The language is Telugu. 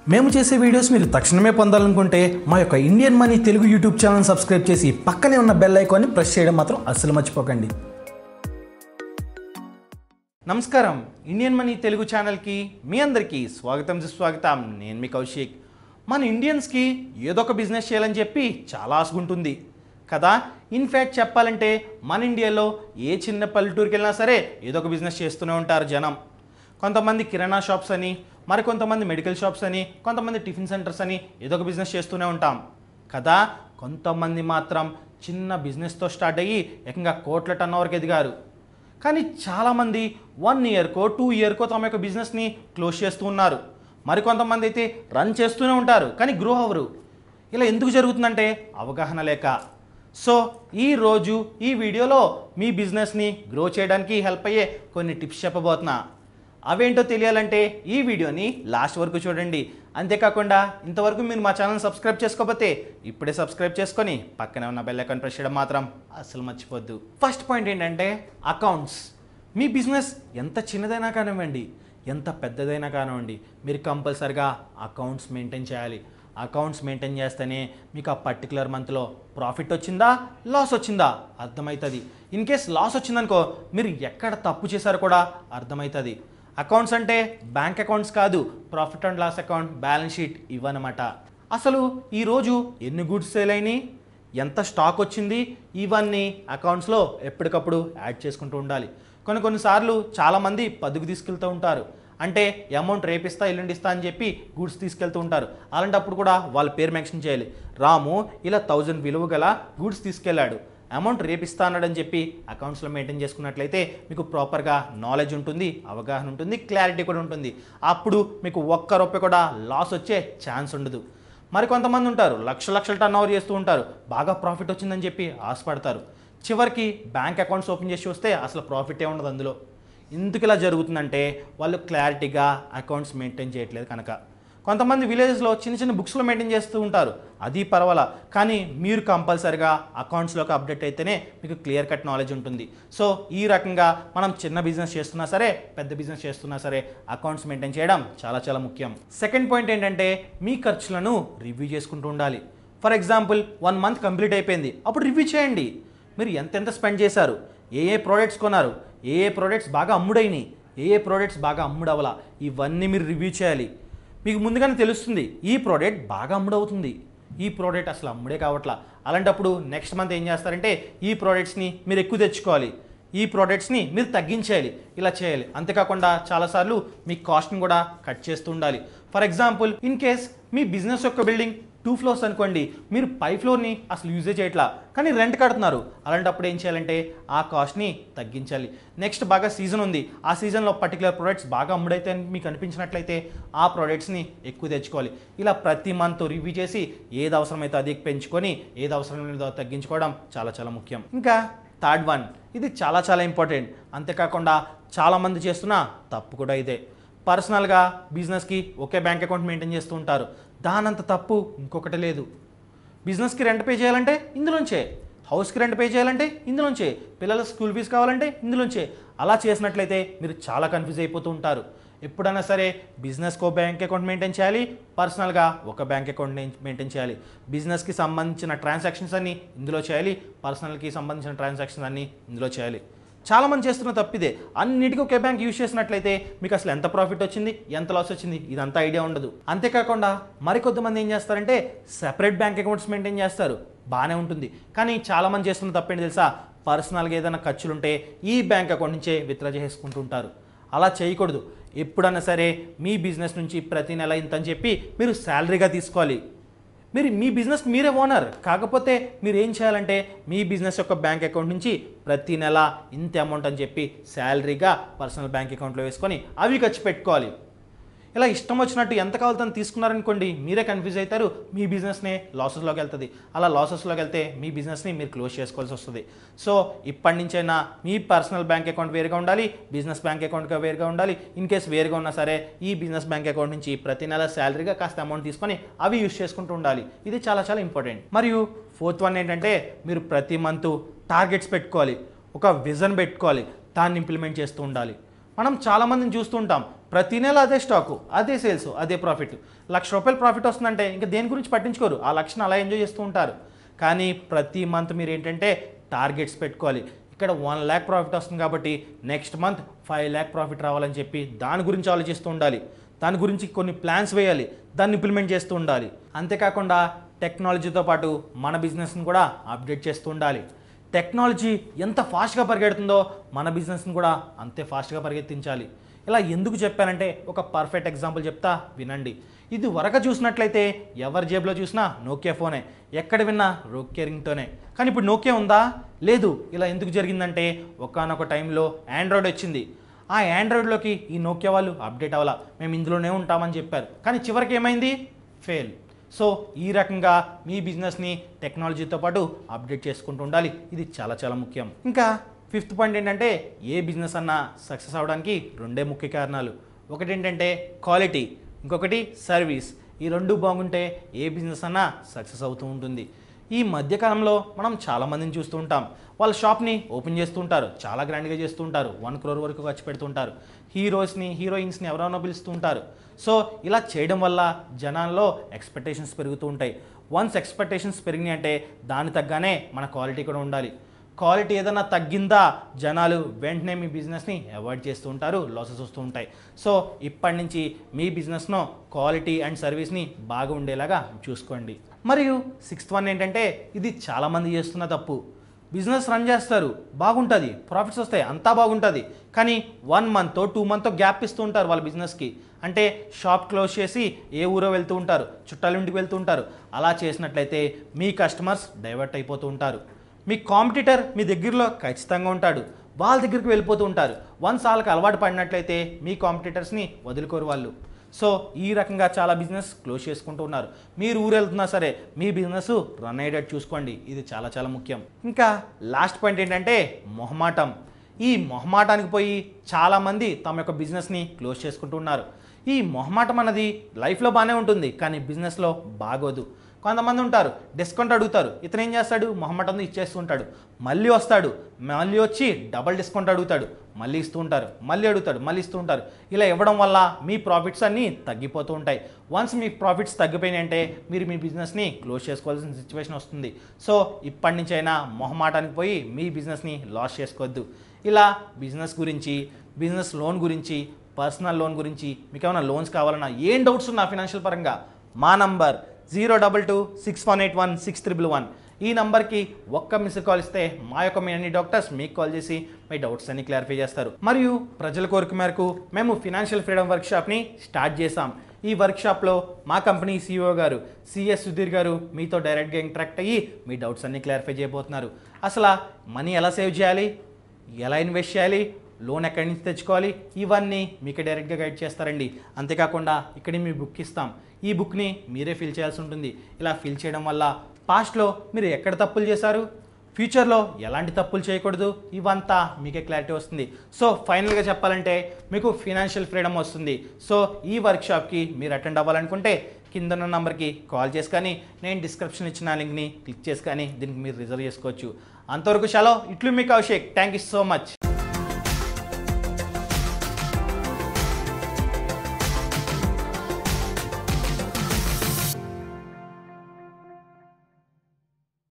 మేము చేసే వీడియోస్ మీరు తక్షణమే పొందాలనుకుంటే మా యొక్క Indian money Telugu YouTube channel subscribe చేసి పక్కనే ఉన్న బెల్ ఐకాన్ని ప్రెస్ చేయడం మాత్రం అస్సలు మర్చిపోకండి నమస్కారం ఇండియన్ మనీ తెలుగు ఛానల్కి మీ అందరికీ స్వాగతం సుస్వాగతం నేను మీ కౌశిక్ మన ఇండియన్స్కి ఏదో ఒక బిజినెస్ చేయాలని చెప్పి చాలా ఆశగుంటుంది కదా ఇన్ఫ్యాక్ట్ చెప్పాలంటే మన ఇండియాలో ఏ చిన్న పల్లెటూరుకి వెళ్ళినా సరే ఏదో ఒక బిజినెస్ చేస్తూనే ఉంటారు జనం కొంతమంది కిరాణా షాప్స్ అని మరి కొంతమంది మెడికల్ షాప్స్ అని కొంతమంది టిఫిన్ సెంటర్స్ అని ఏదో ఒక బిజినెస్ చేస్తూనే ఉంటాం కదా కొంతమంది మాత్రం చిన్న బిజినెస్తో స్టార్ట్ అయ్యి ఏకంగా కోట్ల టర్న్ ఓవర్కి ఎదిగారు కానీ చాలామంది వన్ ఇయర్కో టూ ఇయర్కో తమ యొక్క బిజినెస్ని క్లోజ్ చేస్తూ ఉన్నారు మరి కొంతమంది అయితే రన్ చేస్తూనే ఉంటారు కానీ గ్రో అవ్వరు ఇలా ఎందుకు జరుగుతుందంటే అవగాహన లేక సో ఈ రోజు ఈ వీడియోలో మీ బిజినెస్ని గ్రో చేయడానికి హెల్ప్ అయ్యే కొన్ని టిప్స్ చెప్పబోతున్నా అవేంటో తెలియాలంటే ఈ వీడియోని లాస్ట్ వరకు చూడండి అంతేకాకుండా ఇంతవరకు మీరు మా ఛానల్ సబ్స్క్రైబ్ చేసుకోకపోతే ఇప్పుడే సబ్స్క్రైబ్ చేసుకొని పక్కనే ఉన్న బెల్ ఐకాన్ ప్రెస్ చేయడం మాత్రం అస్సలు మర్చిపోద్దు ఫస్ట్ పాయింట్ ఏంటంటే అకౌంట్స్ మీ బిజినెస్ ఎంత చిన్నదైనా కానివ్వండి ఎంత పెద్దదైనా కానివ్వండి మీరు కంపల్సరిగా అకౌంట్స్ మెయింటైన్ చేయాలి అకౌంట్స్ మెయింటైన్ చేస్తేనే మీకు ఆ పర్టికులర్ మంత్లో ప్రాఫిట్ వచ్చిందా లాస్ వచ్చిందా అర్థమవుతుంది ఇన్ కేస్ లాస్ వచ్చిందనుకో మీరు ఎక్కడ తప్పు చేశారో కూడా అర్థమవుతుంది అకౌంట్స్ అంటే బ్యాంక్ అకౌంట్స్ కాదు profit and loss account balance sheet ఇవన్నమాట అసలు ఈరోజు ఎన్ని గుడ్స్ సేల్ అయినాయి ఎంత స్టాక్ వచ్చింది ఇవన్నీ అకౌంట్స్లో ఎప్పటికప్పుడు యాడ్ చేసుకుంటూ ఉండాలి కొన్ని కొన్నిసార్లు చాలామంది పదుగు తీసుకెళ్తూ ఉంటారు అంటే అమౌంట్ రేపిస్తా ఎల్లుండి ఇస్తా అని చెప్పి గూడ్స్ తీసుకెళ్తూ ఉంటారు అలాంటప్పుడు కూడా వాళ్ళ పేరు మెన్షన్ చేయాలి రాము ఇలా థౌజండ్ విలువ గల గూడ్స్ తీసుకెళ్ళాడు అమౌంట్ రేపిస్తా అన్నాడని చెప్పి అకౌంట్స్లో మెయింటైన్ చేసుకున్నట్లయితే మీకు ప్రాపర్గా నాలెడ్జ్ ఉంటుంది అవగాహన ఉంటుంది క్లారిటీ కూడా ఉంటుంది అప్పుడు మీకు ఒక్క రూపాయి కూడా లాస్ వచ్చే ఛాన్స్ ఉండదు మరి కొంతమంది ఉంటారు లక్ష లక్షల టర్న్ ఓవర్ చేస్తూ ఉంటారు బాగా ప్రాఫిట్ వచ్చిందని చెప్పి ఆశపడతారు చివరికి బ్యాంక్ అకౌంట్స్ ఓపెన్ చేసి వస్తే అసలు ప్రాఫిటే ఉండదు అందులో ఎందుకు ఇలా జరుగుతుందంటే వాళ్ళు క్లారిటీగా అకౌంట్స్ మెయింటైన్ చేయట్లేదు కనుక కొంతమంది విలేజెస్లో చిన్న చిన్న బుక్స్లో మెయింటైన్ చేస్తూ ఉంటారు అది పర్వాలా కానీ మీరు కంపల్సరిగా అకౌంట్స్లోకి అప్డేట్ అయితేనే మీకు క్లియర్ కట్ నాలెడ్జ్ ఉంటుంది సో ఈ రకంగా మనం చిన్న బిజినెస్ చేస్తున్నా సరే పెద్ద బిజినెస్ చేస్తున్నా సరే అకౌంట్స్ మెయింటైన్ చేయడం చాలా చాలా ముఖ్యం సెకండ్ పాయింట్ ఏంటంటే మీ ఖర్చులను రివ్యూ చేసుకుంటూ ఉండాలి for example one month complete అయిపోయింది అప్పుడు రివ్యూ చేయండి మీరు ఎంతెంత స్పెండ్ చేశారు ఏ ఏ ప్రోడక్ట్స్ కొన్నారు ఏ ఏ ప్రోడక్ట్స్ బాగా అమ్ముడైనాయి ఏ ఏ ప్రోడక్ట్స్ బాగా అమ్ముడవలా ఇవన్నీ మీరు రివ్యూ చేయాలి మీకు ముందుగానే తెలుస్తుంది ఈ ప్రోడక్ట్ బాగా అమ్ముడవుతుంది ఈ ప్రోడక్ట్ అసలు అమ్ముడే కావట్లా అలాంటప్పుడు నెక్స్ట్ మంత్ ఏం చేస్తారంటే ఈ ప్రోడక్ట్స్ని మీరు ఎక్కువ తెచ్చుకోవాలి ఈ ప్రోడక్ట్స్ని మీరు తగ్గించేయాలి ఇలా చేయాలి అంతేకాకుండా చాలాసార్లు మీ కాస్ట్ని కూడా కట్ చేస్తూ ఉండాలి ఫర్ ఎగ్జాంపుల్ ఇన్ కేస్ మీ బిజినెస్ యొక్క బిల్డింగ్ టూ ఫ్లోర్స్ అనుకోండి మీరు పై ఫ్లోర్ని అసలు యూజే చేయట్లా కానీ రెంట్ కడుతున్నారు అలాంటప్పుడు ఏం చేయాలంటే ఆ కాస్ట్ని తగ్గించాలి నెక్స్ట్ బాగా సీజన్ ఉంది ఆ సీజన్లో పర్టికులర్ ప్రోడక్ట్స్ బాగా అమ్ముడైతే అని మీకు అనిపించినట్లయితే ఆ ప్రోడక్ట్స్ని ఎక్కువ తెచ్చుకోవాలి ఇలా ప్రతి మంత్ రివ్యూ చేసి ఏది అవసరమైతే అది పెంచుకొని ఏది అవసరం లేదో తగ్గించుకోవడం చాలా చాలా ముఖ్యం ఇంకా థర్డ్ వన్ ఇది చాలా చాలా ఇంపార్టెంట్ అంతేకాకుండా చాలామంది చేస్తున్న తప్పు కూడా ఇదే పర్సనల్గా బిజినెస్కి ఒకే బ్యాంక్ అకౌంట్ మెయింటైన్ చేస్తూ ఉంటారు దానంత తప్పు ఇంకొకటి లేదు బిజినెస్కి రెంట్ పే చేయాలంటే ఇందులోంచే హౌస్కి రెంట్ పే చేయాలంటే ఇందులోంచే పిల్లల స్కూల్ ఫీజు కావాలంటే ఇందులోంచే అలా చేసినట్లయితే మీరు చాలా కన్ఫ్యూజ్ అయిపోతూ ఉంటారు ఎప్పుడైనా సరే బిజినెస్కి ఒక బ్యాంక్ అకౌంట్ మెయింటైన్ చేయాలి పర్సనల్గా ఒక బ్యాంక్ అకౌంట్ మెయింటైన్ చేయాలి బిజినెస్కి సంబంధించిన ట్రాన్సాక్షన్స్ అన్ని ఇందులో చేయాలి పర్సనల్కి సంబంధించిన ట్రాన్సాక్షన్స్ అన్ని ఇందులో చేయాలి చాలామంది చేస్తున్న తప్పిదే అన్నిటికీ ఒకే బ్యాంక్ యూజ్ చేసినట్లయితే మీకు అసలు ఎంత ప్రాఫిట్ వచ్చింది ఎంత లాస్ వచ్చింది ఇదంతా ఐడియా ఉండదు అంతేకాకుండా మరికొద్దిమంది ఏం చేస్తారంటే సెపరేట్ బ్యాంక్ అకౌంట్స్ మెయింటైన్ చేస్తారు బాగానే ఉంటుంది కానీ చాలామంది చేస్తున్న తప్పేంటి తెలుసా పర్సనల్గా ఏదైనా ఖర్చులుంటే ఈ బ్యాంక్ అకౌంట్ నుంచే విత్డ్రా చేసుకుంటూ ఉంటారు అలా చేయకూడదు ఎప్పుడన్నా సరే మీ బిజినెస్ నుంచి ప్రతి నెల ఇంత అని చెప్పి మీరు శాలరీగా తీసుకోవాలి మీరు మీ బిజినెస్ మీరే ఓనర్ కాకపోతే మీరు ఏం చేయాలంటే మీ బిజినెస్ యొక్క బ్యాంక్ అకౌంట్ నుంచి ప్రతి నెల ఇంత అమౌంట్ అని చెప్పి శాలరీగా పర్సనల్ బ్యాంక్ అకౌంట్లో వేసుకొని అవి ఖర్చు పెట్టుకోవాలి ఇలా ఇష్టం వచ్చినట్టు ఎంత కావాలో తను తీసుకున్నారనుకోండి మీరే కన్ఫ్యూజ్ అవుతారు మీ బిజినెస్నే లాసెస్లోకి వెళ్తుంది అలా లాసెస్లోకి వెళ్తే మీ బిజినెస్ని మీరు క్లోజ్ చేసుకోవాల్సి వస్తుంది సో ఇప్పటి నుంచైనా మీ పర్సనల్ బ్యాంక్ అకౌంట్ వేరుగా ఉండాలి బిజినెస్ బ్యాంక్ అకౌంట్గా వేరుగా ఉండాలి ఇన్ కేస్ వేరుగా ఉన్నా సరే ఈ బిజినెస్ బ్యాంక్ అకౌంట్ నుంచి ప్రతి నెల శాలరీగా కాస్త అమౌంట్ తీసుకొని అవి యూస్ చేసుకుంటూ ఉండాలి ఇది చాలా చాలా ఇంపార్టెంట్ మరియు ఫోర్త్ వన్ ఏంటంటే మీరు ప్రతి మంత్ టార్గెట్స్ పెట్టుకోవాలి ఒక విజన్ పెట్టుకోవాలి దాన్ని ఇంప్లిమెంట్ చేస్తూ ఉండాలి మనం చాలామందిని చూస్తూ ఉంటాం ప్రతి నెల అదే స్టాకు అదే సేల్స్ అదే ప్రాఫిట్ లక్ష రూపాయలు ప్రాఫిట్ వస్తుందంటే ఇంకా దేని గురించి పట్టించుకోరు ఆ లక్షను అలా ఎంజాయ్ చేస్తూ ఉంటారు కానీ ప్రతి మంత్ మీరు ఏంటంటే టార్గెట్స్ పెట్టుకోవాలి ఇక్కడ వన్ ల్యాక్ ప్రాఫిట్ వస్తుంది కాబట్టి next month five lakh profit రావాలని చెప్పి దాని గురించి ఆలోచిస్తూ ఉండాలి దాని గురించి కొన్ని ప్లాన్స్ వేయాలి దాన్ని ఇంప్లిమెంట్ చేస్తూ ఉండాలి అంతేకాకుండా టెక్నాలజీతో పాటు మన బిజినెస్ని కూడా అప్డేట్ చేస్తూ ఉండాలి టెక్నాలజీ ఎంత ఫాస్ట్గా పరిగెడుతుందో మన బిజినెస్ని కూడా అంతే ఫాస్ట్గా పరిగెత్తించాలి ఇలా ఎందుకు చెప్పానంటే ఒక పర్ఫెక్ట్ ఎగ్జాంపుల్ చెప్తా వినండి ఇది వరక చూసినట్లయితే ఎవరి జేబులో చూసినా నోకియా ఫోనే ఎక్కడ విన్నా రోకే రింగ్తోనే కానీ ఇప్పుడు నోకియా ఉందా లేదు ఇలా ఎందుకు జరిగిందంటే ఒకనొక టైంలో ఆండ్రాయిడ్ వచ్చింది ఆ ఆండ్రాయిడ్లోకి ఈ నోకియా వాళ్ళు అప్డేట్ అవ్వాలా మేము ఇందులోనే ఉంటామని చెప్పారు కానీ చివరికి ఏమైంది ఫెయిల్ సో ఈ రకంగా మీ బిజినెస్ని టెక్నాలజీతో పాటు అప్డేట్ చేసుకుంటూ ఉండాలి ఇది చాలా చాలా ముఖ్యం ఇంకా ఫిఫ్త్ పాయింట్ ఏంటంటే ఏ బిజినెస్ అన్నా సక్సెస్ అవడానికి రెండే ముఖ్య కారణాలు ఒకటి ఏంటంటే క్వాలిటీ ఇంకొకటి సర్వీస్ ఈ రెండు బాగుంటే ఏ బిజినెస్ అన్నా సక్సెస్ అవుతూ ఉంటుంది ఈ మధ్యకాలంలో మనం చాలామందిని చూస్తూ ఉంటాం వాళ్ళ షాప్ని ఓపెన్ చేస్తూ ఉంటారు చాలా గ్రాండ్గా చేస్తూ ఉంటారు వన్ క్రోర్ వరకు ఖర్చు పెడుతుంటారు హీరోస్ని హీరోయిన్స్ని ఎవరెవరో పిలుస్తూ ఉంటారు సో ఇలా చేయడం వల్ల జనాల్లో ఎక్స్పెక్టేషన్స్ పెరుగుతూ ఉంటాయి వన్స్ ఎక్స్పెక్టేషన్స్ పెరిగినాయి అంటే దాని తగ్గానే మన క్వాలిటీ కూడా ఉండాలి క్వాలిటీ ఏదైనా తగ్గిందా జనాలు వెంటనే మీ బిజినెస్ని అవాయిడ్ చేస్తూ ఉంటారు లాసెస్ వస్తూ ఉంటాయి సో ఇప్పటి నుంచి మీ బిజినెస్ను క్వాలిటీ అండ్ సర్వీస్ని బాగా ఉండేలాగా చూసుకోండి మరియు సిక్స్త్ వన్ ఏంటంటే ఇది చాలామంది చేస్తున్న తప్పు బిజినెస్ రన్ చేస్తారు బాగుంటుంది ప్రాఫిట్స్ వస్తాయి అంతా బాగుంటుంది కానీ one month two month gap ఇస్తూ ఉంటారు వాళ్ళ బిజినెస్కి అంటే షాప్ క్లోజ్ చేసి ఏ ఊరో వెళ్తూ ఉంటారు చుట్టాల ఇంటికి వెళ్తూ ఉంటారు అలా చేసినట్లయితే మీ కస్టమర్స్ డైవర్ట్ అయిపోతూ ఉంటారు మీ కాంపిటీటర్ మీ దగ్గరలో ఖచ్చితంగా ఉంటాడు వాళ్ళ దగ్గరికి వెళ్ళిపోతూ ఉంటారు వన్స్ వాళ్ళకి అలవాటు పడినట్లయితే మీ కాంపిటీటర్స్ని వదులుకోరు వాళ్ళు సో ఈ రకంగా చాలా బిజినెస్ క్లోజ్ చేసుకుంటూ ఉన్నారు మీరు ఊరు వెళ్తున్నా సరే మీ బిజినెస్ రన్ అయ్యేటట్టు చూసుకోండి ఇది చాలా చాలా ముఖ్యం ఇంకా లాస్ట్ పాయింట్ ఏంటంటే మొహమాటం ఈ మొహమాటానికి పోయి చాలామంది తమ యొక్క బిజినెస్ని క్లోజ్ చేసుకుంటూ ఉన్నారు ఈ మొహమాటం అన్నది లైఫ్లో బాగానే ఉంటుంది కానీ బిజినెస్లో బాగోదు కొంతమంది ఉంటారు డిస్కౌంట్ అడుగుతారు ఇతను ఏం చేస్తాడు మొహమ్మటంతో ఇచ్చేస్తుంటాడు మళ్ళీ వస్తాడు మళ్ళీ వచ్చి డబల్ డిస్కౌంట్ అడుగుతాడు మళ్ళీ ఇస్తూ ఉంటారు మళ్ళీ అడుగుతాడు మళ్ళీ ఇస్తూ ఉంటారు ఇలా ఇవ్వడం వల్ల మీ ప్రాఫిట్స్ అన్నీ తగ్గిపోతూ ఉంటాయి వన్స్ మీ ప్రాఫిట్స్ తగ్గిపోయినాయి అంటే మీరు మీ బిజినెస్ని క్లోజ్ చేసుకోవాల్సిన సిచ్యువేషన్ వస్తుంది సో ఇప్పటి నుంచి అయినా మొహమాటానికి పోయి మీ బిజినెస్ని లాస్ చేసుకోవద్దు ఇలా బిజినెస్ గురించి బిజినెస్ లోన్ గురించి పర్సనల్ లోన్ గురించి మీకు ఏమైనా లోన్స్ కావాలన్నా ఏం డౌట్స్ ఉన్నా ఫినాన్షియల్ పరంగా మా number zero double two six one eight one six triple one ఈ నంబర్కి ఒక్క మిస్ కాల్ ఇస్తే మా యొక్క మీ అన్ని డాక్టర్స్ మీకు కాల్ చేసి మీ డౌట్స్ అన్ని క్లారిఫై చేస్తారు మరియు ప్రజల కోరిక మేరకు మేము ఫినాన్షియల్ ఫ్రీడమ్ వర్క్షాప్ని స్టార్ట్ చేసాం ఈ వర్క్షాప్లో మా కంపెనీ సీఈఓ గారు సిఎస్ సుధీర్ గారు మీతో డైరెక్ట్గా ఇంటరాక్ట్ అయ్యి మీ డౌట్స్ అన్ని క్లారిఫై చేయబోతున్నారు అసలు మనీ ఎలా సేవ్ చేయాలి ఎలా ఇన్వెస్ట్ చేయాలి లోన్ ఎక్కడి నుంచి తెచ్చుకోవాలి ఇవన్నీ మీకు డైరెక్ట్గా గైడ్ చేస్తారండి అంతేకాకుండా ఇక్కడ మీ బుక్ ఇస్తాం ఈ బుక్ని మీరే ఫిల్ చేయాల్సి ఉంటుంది ఇలా ఫిల్ చేయడం వల్ల పాస్ట్లో మీరు ఎక్కడ తప్పులు చేశారు ఫ్యూచర్లో ఎలాంటి తప్పులు చేయకూడదు ఇవంతా మీకే క్లారిటీ వస్తుంది సో ఫైనల్గా చెప్పాలంటే మీకు ఫినాన్షియల్ ఫ్రీడమ్ వస్తుంది సో ఈ వర్క్షాప్కి మీరు అటెండ్ అవ్వాలనుకుంటే కింద ఉన్న నంబర్కి కాల్ చేసి కానీ నేను డిస్క్రిప్షన్ ఇచ్చిన లింక్ని క్లిక్ చేసి కానీ దీనికి మీరు రిజర్వ్ చేసుకోవచ్చు అంతవరకు సెలవు ఇట్లు మీకు Abhishek thank you so much